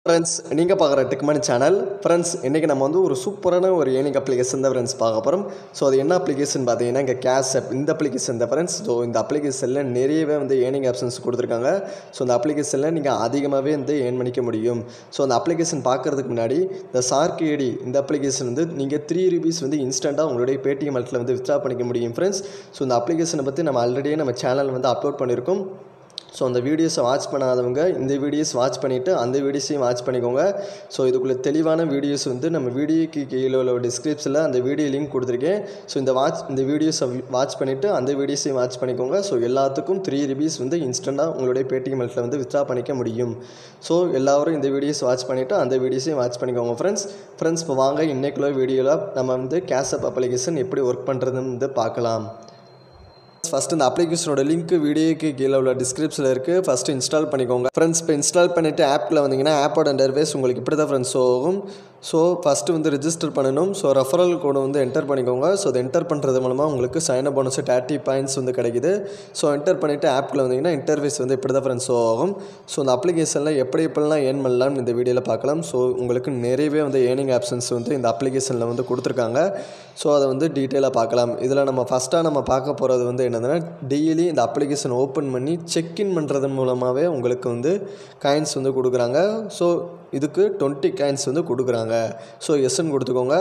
friends நீங்கள் பார்க்குற Tech Money channel friends இன்றைக்கி நம்ம வந்து ஒரு சூப்பரான ஒரு ஏர்னிங் அப்ளிகேஷன் தான் ஃப்ரெண்ட்ஸ் பார்க்க போகிறோம் ஸோ அது என்ன அப்ளிகேஷன் பார்த்தீங்கன்னா இங்கே கேஷ் ஆப் இந்த அப்ளிகேஷன் தான் ஃப்ரெண்ட்ஸ் ஸோ இந்த அப்ளிகேஷனில் நிறையவே வந்து ஏர்னிங் ஆப்ஷன்ஸ் கொடுத்துருக்காங்க ஸோ இந்த அப்ளிகேஷனில் நீங்கள் அதிகமாகவே வந்து ஏர்ன் பண்ணிக்க முடியும் ஸோ அந்த அப்ளிகேஷன் பார்க்குறதுக்கு முன்னாடி இந்த சார்க் ஏடி இந்த அப்ளிகேஷன் வந்து நீங்கள் த்ரீ ருபீஸ் வந்து இன்ஸ்டண்ட்டாக உங்களுடைய பேடிஎம் அல்ட்டில் வந்து வித்ரா பண்ணிக்க முடியும் ஃப்ரெண்ட்ஸ் ஸோ இந்த அப்ளிகேஷனை பற்றி நம்ம ஆல்ரெடியே நம்ம சேனல் வந்து அப்லோட் பண்ணியிருக்கோம் ஸோ அந்த வீடியோஸை வாட்ச் பண்ணாதவங்க இந்த வீடியோஸ் வாட்ச் பண்ணிவிட்டு அந்த வீடியோஸையும் வாட்ச் பண்ணிக்கோங்க ஸோ இதுக்குள்ளே தெளிவான வீடியோஸ் வந்து நம்ம வீடியோக்கு கீழே உள்ள டிஸ்கிரிப்ஷனில் அந்த வீடியோ லிங்க் கொடுத்துருக்கேன் ஸோ இந்த வாட்ச் இந்த வீடியோஸை வாட்ச் பண்ணிவிட்டு அந்த வீடியோஸையும் வாட்ச் பண்ணிக்கோங்க ஸோ எல்லாத்துக்கும் த்ரீ ருபீஸ் வந்து இன்ஸ்டண்ட்டாக உங்களுடைய பேடிஎம் அல்ட்டில் வந்து வித்ரா பண்ணிக்க முடியும் ஸோ எல்லாரும் இந்த வீடியோஸ் வாட்ச் பண்ணிவிட்டு அந்த வீடியோஸையும் வாட்ச் பண்ணிக்கோங்க ஃப்ரெண்ட்ஸ் ஃப்ரெண்ட்ஸ் இப்போ வாங்க இன்றைக்குள்ள வீடியோவில் நம்ம வந்து கேஷ் அப் அப்ளிகேஷன் எப்படி ஒர்க் பண்ணுறதுன்னு வந்து பார்க்கலாம் ஃபஸ்ட் இந்த அப்ளிகேஷனோட லிங்க் வீடியோக்கு கீழே உள்ள டிஸ்கிரிப்ஷனில் இருக்குது ஃபஸ்ட்டு இன்ஸ்டால் பண்ணிக்கோங்க ஃப்ரெண்ட்ஸ் இப்போ இன்ஸ்டால் பண்ணிவிட்டு ஆப்பில் வந்தீங்கன்னா ஆப்போட இன்டர்வேஸ் உங்களுக்கு இப்படி தான் ஃப்ரெண்ட்ஸ் ஆகும் ஸோ ஃபஸ்ட்டு வந்து ரிஜிஸ்டர் பண்ணணும் ஸோ ரெஃபரல் கோடு வந்து என்டர் பண்ணிக்கோங்க ஸோ அதை என்டர் பண்ணுறது மூலமாக உங்களுக்கு sign up bonus thirty points வந்து கிடைக்குது ஸோ என்டர் பண்ணிவிட்டு ஆப்பில் வந்தீங்கன்னா இன்டர்வேஸ் வந்து இப்படி தான் ஃப்ரெண்ட்ஸ் ஆகும் ஸோ இந்த அப்ளிகேஷனில் எப்படி எப்படிலாம் ஏர்ன் பண்ணலாம்னு இந்த வீடியோவில் பார்க்கலாம் ஸோ உங்களுக்கு நிறையவே வந்து ஏர்னிங் ஆப்ஷன்ஸ் வந்து இந்த அப்ளிகேஷனில் வந்து கொடுத்துருக்காங்க ஸோ அதை வந்து டீட்டெயிலாக பார்க்கலாம் இதில் நம்ம ஃபஸ்ட்டாக நம்ம பார்க்க போகிறது வந்து என்னதுன்னா டெய்லி இந்த அப்ளிகேஷன் ஓப்பன் பண்ணி செக்இன் பண்ணுறது மூலமாகவே உங்களுக்கு வந்து காயின்ஸ் வந்து கொடுக்குறாங்க ஸோ இதுக்கு டுவெண்ட்டி காயின்ஸ் வந்து கொடுக்குறாங்க ஸோ எஸ்ன்னு கொடுத்துக்கோங்க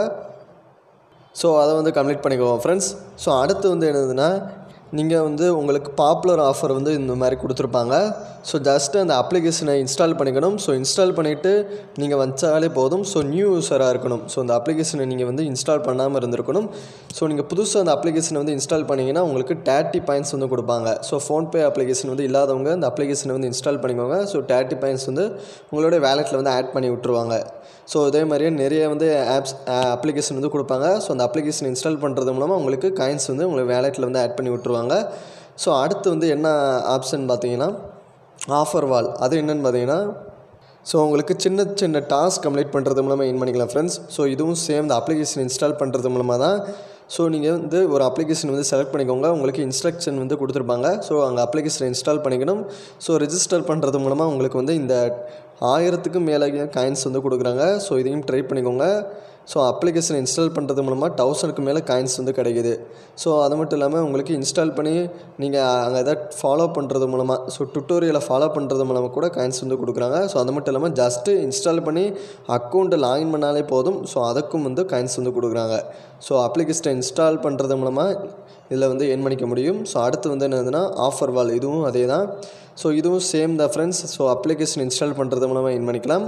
ஸோ அதை வந்து கம்ப்ளீட் பண்ணிக்கோங்க ஃப்ரெண்ட்ஸ் ஸோ அடுத்து வந்து என்னதுன்னா நீங்கள் வந்து உங்களுக்கு பாப்புலர் ஆஃபர் வந்து இந்த மாதிரி கொடுத்துருப்பாங்க ஸோ ஜஸ்ட்டு அந்த அப்ளிகேஷனை இன்ஸ்டால் பண்ணிக்கணும் ஸோ இன்ஸ்டால் பண்ணிவிட்டு நீங்கள் வச்சாலே போதும் ஸோ நியூ யூஸராக இருக்கணும் ஸோ அந்த அப்ளிகேஷனை நீங்கள் வந்து இன்ஸ்டால் பண்ணாமல் இருந்திருக்கணும் ஸோ நீங்கள் புதுசாக அந்த அப்ளிகேஷனை வந்து இன்ஸ்டால் பண்ணிங்கன்னா உங்களுக்கு தேர்ட்டி பாயிண்ட்ஸ் வந்து கொடுப்பாங்க ஸோ ஃபோன்பே அப்ளிகேஷன் வந்து இல்லாதவங்க அந்த அப்ளிகேஷனை வந்து இன்ஸ்டால் பண்ணிக்கோங்க ஸோ தேர்ட்டி பாயிண்ட்ஸ் வந்து உங்களோட வேலெட்டில் வந்து ஆட் பண்ணி விட்ருவாங்க ஸோ இதே மாதிரியே நிறைய வந்து ஆப்ஸ் அப்ளிகேஷன் வந்து கொடுப்பாங்க ஸோ அந்த அப்ளிகேஷன் இன்ஸ்டால் பண்ணுறது மூலமாக உங்களுக்கு காயின்ஸ் வந்து உங்களுக்கு வேலெட்டில் வந்து ஆட் பண்ணி விட்ருவாங்க ஸோ அடுத்து வந்து என்ன ஆப்ஷன் பார்த்தீங்கன்னா ஆஃபர் வால் அது என்னென்னு பார்த்தீங்கன்னா ஸோ உங்களுக்கு சின்ன சின்ன டாஸ்க் கம்ப்ளீட் பண்ணுறது மூலமாக ஏன் பண்ணிக்கலாம் ஃப்ரெண்ட்ஸ் ஸோ இதுவும் சேம் இந்த அப்ளிகேஷன் இன்ஸ்டால் பண்ணுறது மூலமாக தான் ஸோ நீங்கள் வந்து ஒரு அப்ளிகேஷன் வந்து செலக்ட் பண்ணிக்கோங்க உங்களுக்கு இன்ஸ்ட்ரக்ஷன் வந்து கொடுத்துருப்பாங்க ஸோ அங்கே அப்ளிகேஷனை இன்ஸ்டால் பண்ணிக்கணும் ஸோ ரிஜிஸ்டர் பண்ணுறது மூலமாக உங்களுக்கு வந்து இந்த ஆயிரத்துக்கும் மேலே காயின்ஸ் வந்து கொடுக்குறாங்க ஸோ இதையும் ட்ரை பண்ணிக்கோங்க ஸோ அப்ளிகேஷன் இன்ஸ்டால் பண்ணுறது மூலமாக தௌசண்ட்க்கு மேலே காயின்ஸ் வந்து கிடைக்குது ஸோ அது மட்டும் இல்லாமல் உங்களுக்கு இன்ஸ்டால் பண்ணி நீங்கள் அங்கே எதாவது ஃபாலோ பண்ணுறது மூலமாக ஸோ டுட்டோரியலை ஃபாலோ பண்ணுறது மூலமாக கூட காயின்ஸ் வந்து கொடுக்குறாங்க ஸோ அது மட்டும் இல்லாமல் ஜஸ்ட்டு இன்ஸ்டால் பண்ணி அக்கௌண்ட்டை லாகின் பண்ணாலே போதும் ஸோ அதுக்கும் வந்து காயின்ஸ் வந்து கொடுக்குறாங்க ஸோ அப்ளிகேஷனை இன்ஸ்டால் பண்ணுறது மூலமாக இதில் வந்து என் பண்ணிக்க முடியும் ஸோ அடுத்து வந்து என்னதுன்னா ஆஃபர் வால் இதுவும் அதே தான் ஸோ இதுவும் சேம் தான் ஃப்ரெண்ட்ஸ் ஸோ அப்ளிகேஷன் இன்ஸ்டால் பண்ணுறது மூலமாக என் பண்ணிக்கலாம்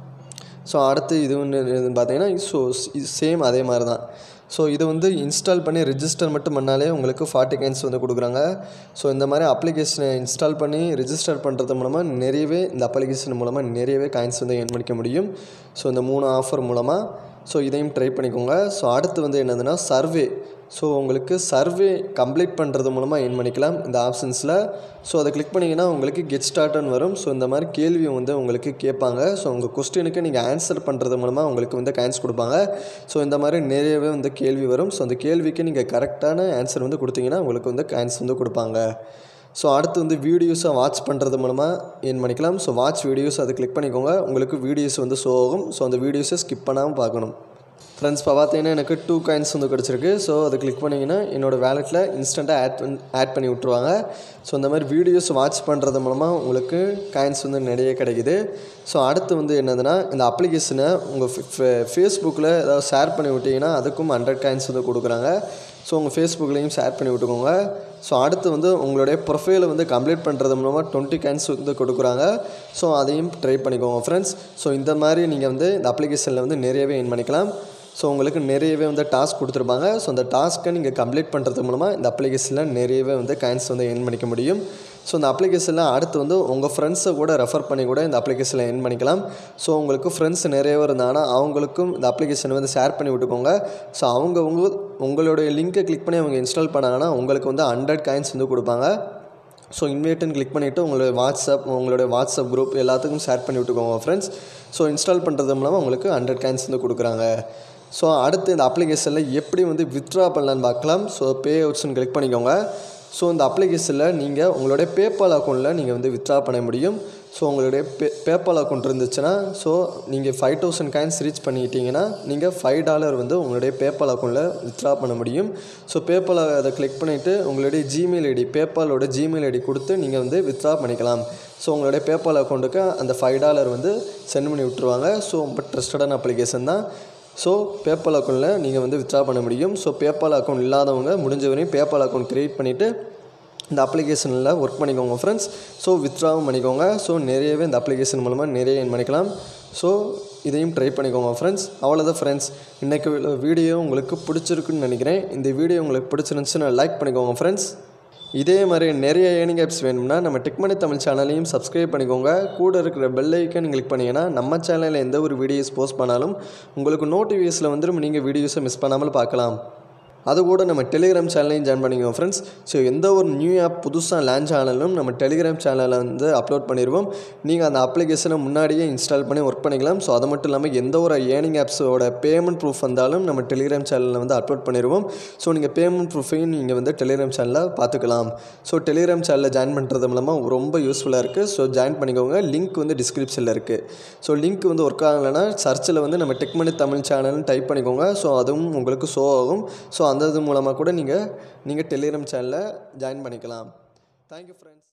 ஸோ அடுத்து இது ஒன்று பார்த்தீங்கன்னா ஸோ இது சேம் அதே மாதிரி தான் ஸோ இது வந்து இன்ஸ்டால் பண்ணி ரிஜிஸ்டர் மட்டும் பண்ணாலே உங்களுக்கு ஃபார்ட்டி காயின்ஸ் வந்து கொடுக்குறாங்க ஸோ இந்த மாதிரி அப்ளிகேஷனை இன்ஸ்டால் பண்ணி ரிஜிஸ்டர் பண்ணுறது மூலமாக நிறையவே இந்த அப்ளிகேஷன் மூலமாக நிறையவே காயின்ஸ் வந்து ஏர்ன் பண்ணிக்க முடியும் ஸோ இந்த மூணு ஆஃபர் மூலமாக ஸோ இதையும் ட்ரை பண்ணிக்கோங்க ஸோ அடுத்து வந்து என்னதுன்னா சர்வே ஸோ உங்களுக்கு சர்வே கம்ப்ளீட் பண்ணுறது மூலமாக ஏன் பண்ணிக்கலாம் இந்த ஆப்ஷன்ஸில் ஸோ அதை கிளிக் பண்ணிங்கன்னா உங்களுக்கு கெட் ஸ்டார்ட்னு வரும் ஸோ இந்த மாதிரி கேள்வி வந்து உங்களுக்கு கேட்பாங்க ஸோ உங்கள் கொஸ்டினுக்கு நீங்கள் ஆன்சர் பண்ணுறது மூலமாக உங்களுக்கு வந்து காயின்ஸ் கொடுப்பாங்க ஸோ இந்த மாதிரி நிறையவே வந்து கேள்வி வரும் ஸோ அந்த கேள்விக்கு நீங்கள் கரெக்டான ஆன்சர் வந்து கொடுத்தீங்கன்னா உங்களுக்கு வந்து காயின்ஸ் வந்து கொடுப்பாங்க ஸோ அடுத்து வந்து வீடியோஸை வாட்ச் பண்ணுறது மூலமாக ஏன் பண்ணிக்கலாம் ஸோ வாட்ச் வீடியோஸ் அதை கிளிக் பண்ணிக்கோங்க உங்களுக்கு வீடியோஸ் வந்து ஷோ ஆகும் ஸோ அந்த வீடியோஸை ஸ்கிப் பண்ணாமல் பார்க்கணும் ஃப்ரெண்ட்ஸ் இப்போ பார்த்தீங்கன்னா எனக்கு டூ காயின்ஸ் வந்து கிடச்சிருக்கு ஸோ அதை கிளிக் பண்ணிங்கன்னா என்னோடய வேலெட்டில் இன்ஸ்டண்ட்டாக ஆட் பண் ஆட் பண்ணி விட்ருவாங்க ஸோ இந்த மாதிரி வீடியோஸ் வாட்ச் பண்ணுறது மூலமாக உங்களுக்கு காயின்ஸ் வந்து நிறைய கிடைக்குது ஸோ அடுத்து வந்து என்னதுன்னா இந்த அப்ளிகேஷனை உங்கள் ஃபேஸ்புக்கில் ஏதாவது ஷேர் பண்ணி விட்டிங்கன்னா அதுக்கும் ஹண்ட்ரட் காயின்ஸ் வந்து கொடுக்குறாங்க ஸோ உங்கள் ஃபேஸ்புக்லேயும் ஷேர் பண்ணி விட்டுக்கோங்க ஸோ அடுத்து வந்து உங்களுடைய ப்ரொஃபைலை வந்து கம்ப்ளீட் பண்ணுறது மூலமாக டுவெண்ட்டி காயின்ஸ் வந்து கொடுக்குறாங்க ஸோ அதையும் ட்ரை பண்ணிக்கோங்க ஃப்ரெண்ட்ஸ் ஸோ இந்த மாதிரி நீங்கள் வந்து இந்த அப்ளிகேஷனில் வந்து நிறையவே ஏன் பண்ணிக்கலாம் ஸோ உங்களுக்கு நிறையவே வந்து டாஸ்க் கொடுத்துருப்பாங்க ஸோ அந்த டாஸ்க்கை நீங்கள் கம்ப்ளீட் பண்ணுறது மூலமாக இந்த அப்ளிகேஷனில் நிறையவே வந்து காயின்ஸ் வந்து ஏர்ன் பண்ணிக்க முடியும் ஸோ இந்த அப்ளிகேஷனில் அடுத்து வந்து உங்கள் ஃப்ரெண்ட்ஸை கூட ரெஃபர் பண்ணி கூட இந்த அப்ளிகேஷனில் ஏர்ன் பண்ணிக்கலாம் ஸோ உங்களுக்கு ஃப்ரெண்ட்ஸ் நிறைய பேர் இருந்தாங்கன்னா அவங்களுக்கும் இந்த அப்ளிகேஷனை வந்து ஷேர் பண்ணி விட்டுக்கோங்க ஸோ அவங்க உங்க உங்களுடைய லிங்க்கை கிளிக் பண்ணி அவங்க இன்ஸ்டால் பண்ணாங்கன்னா உங்களுக்கு வந்து ஹண்ட்ரட் காயின்ஸ் வந்து கொடுப்பாங்க ஸோ இன்வைட்டுன்னு கிளிக் பண்ணிவிட்டு உங்களுடைய வாட்ஸ்அப் உங்களுடைய வாட்ஸ்அப் குரூப் எல்லாத்துக்கும் ஷேர் பண்ணி விட்டுக்கோங்க ஃப்ரெண்ட்ஸ் ஸோ இன்ஸ்டால் பண்ணுறது மூலமாக உங்களுக்கு ஹண்ட்ரட் காயின்ஸ் வந்து கொடுக்குறாங்க ஸோ அடுத்து இந்த அப்ளிகேஷனில் எப்படி வந்து வித்ட்ரா பண்ணலான்னு பார்க்கலாம் ஸோ பே அவுட்ஸ்னு கிளிக் பண்ணிக்கோங்க ஸோ இந்த அப்ளிகேஷனில் நீங்கள் உங்களுடைய பேபால் அக்கௌண்ட்டில் நீங்கள் வந்து வித்ட்ரா பண்ண முடியும் ஸோ உங்களுடைய பே பேபால் அக்கௌண்ட் இருந்துச்சுன்னா ஸோ நீங்கள் ஃபைவ் தௌசண்ட் காயின்ஸ் ரீச் பண்ணிக்கிட்டீங்கன்னா நீங்கள் ஃபைவ் டாலர் வந்து உங்களுடைய பேபால் அக்கௌண்ட்டில் வித்ட்ரா பண்ண முடியும் ஸோ பேபால் அதை கிளிக் பண்ணிவிட்டு உங்களுடைய ஜிமெயில் ஐடி பேபாலோட ஜிமெயில் ஐடி கொடுத்து நீங்கள் வந்து வித்ட்ரா பண்ணிக்கலாம் ஸோ உங்களுடைய பேபால் அக்கௌண்ட்டுக்கு அந்த ஃபைவ் டாலர் வந்து சென்ட் பண்ணி விட்ருவாங்க ஸோ ரொம்ப ட்ரஸ்டடான அப்ளிகேஷன் தான் ஸோ பேபால் அக்கௌண்ட்டில் நீங்கள் வந்து வித்ட்ரா பண்ண முடியும் ஸோ பேபால் அக்கௌண்ட் இல்லாதவங்க முடிஞ்ச வரையும் பேபால் அக்கௌண்ட் க்ரியேட் பண்ணிவிட்டு இந்த அப்ளிகேஷனில் ஒர்க் பண்ணிக்கோங்க ஃப்ரெண்ட்ஸ் ஸோ வித்ட்ராவும் பண்ணிக்கோங்க ஸோ நிறையவே இந்த அப்ளிகேஷன் மூலமாக நிறைய earn பண்ணிக்கலாம் ஸோ இதையும் ட்ரை பண்ணிக்கோங்க ஃப்ரெண்ட்ஸ் அவ்வளோதான் ஃப்ரெண்ட்ஸ் இன்றைக்கு வீடியோ உங்களுக்கு பிடிச்சிருக்குன்னு நினைக்கிறேன் இந்த வீடியோ உங்களுக்கு பிடிச்சிருந்துச்சுன்னா லைக் பண்ணிக்கோங்க ஃப்ரெண்ட்ஸ் இதே மாதிரி நிறைய ஏர்னிங் ஆப்ஸ் வேணும்னா நம்ம டெக்மனி தமிழ் சேனலையும் சப்ஸ்கிரைப் பண்ணிக்கோங்க கூட இருக்கிற பெல் ஐக்கன் கிளிக் பண்ணிங்கன்னா நம்ம சேனலில் எந்த ஒரு வீடியோஸ் போஸ்ட் பண்ணாலும் உங்களுக்கு நோட்டிஃபிகேஷனில் வந்துடும் நீங்கள் வீடியோஸை மிஸ் பண்ணாமல் பார்க்கலாம் அது கூட நம்ம டெலிகிராம் சேனலையும் ஜாயின் பண்ணிக்கோங்க ஃப்ரெண்ட்ஸ் ஸோ எந்த ஒரு நியூ ஆப் புதுசாக லான்ச் ஆனாலும் நம்ம டெலிகிராம் சேனலில் வந்து அப்லோட் பண்ணிடுவோம் நீங்கள் அந்த அப்ளிகேஷனை முன்னாடியே இன்ஸ்டால் பண்ணி ஒர்க் பண்ணிக்கலாம் ஸோ அது மட்டும் இல்லாமல் எந்த ஒரு ஏர்னிங் ஆப்ஸோட பேமெண்ட் ப்ரூஃப் வந்தாலும் நம்ம டெலிகிராம் சேனலில் வந்து அப்லோட் பண்ணிடுவோம் ஸோ நீங்கள் பேமெண்ட் ப்ரூஃபையும் நீங்கள் வந்து டெலிகிராம் சேனலில் பார்த்துக்கலாம் ஸோ டெலிகிராம் சேனலில் ஜாயின் பண்ணுறது மூலமாக ரொம்ப யூஸ்ஃபுல்லாக இருக்குது ஸோ ஜாயின் பண்ணிக்கோங்க லிங்க் வந்து டிஸ்கிரிப்ஷனில் இருக்குது ஸோ லிங்க் வந்து ஒர்க் ஆகலைன்னா சர்ச்சில் வந்து நம்ம டெக்மனி தமிழ் சேனல்னு டைப் பண்ணிக்கோங்க ஸோ அதுவும் உங்களுக்கு ஷோ ஆகும் ஸோ அந்த இது மூலமாக கூட நீங்கள் நீங்கள் டெலிகிராம் சேனலில் ஜாயின் பண்ணிக்கலாம் தேங்க்யூ ஃப்ரெண்ட்ஸ்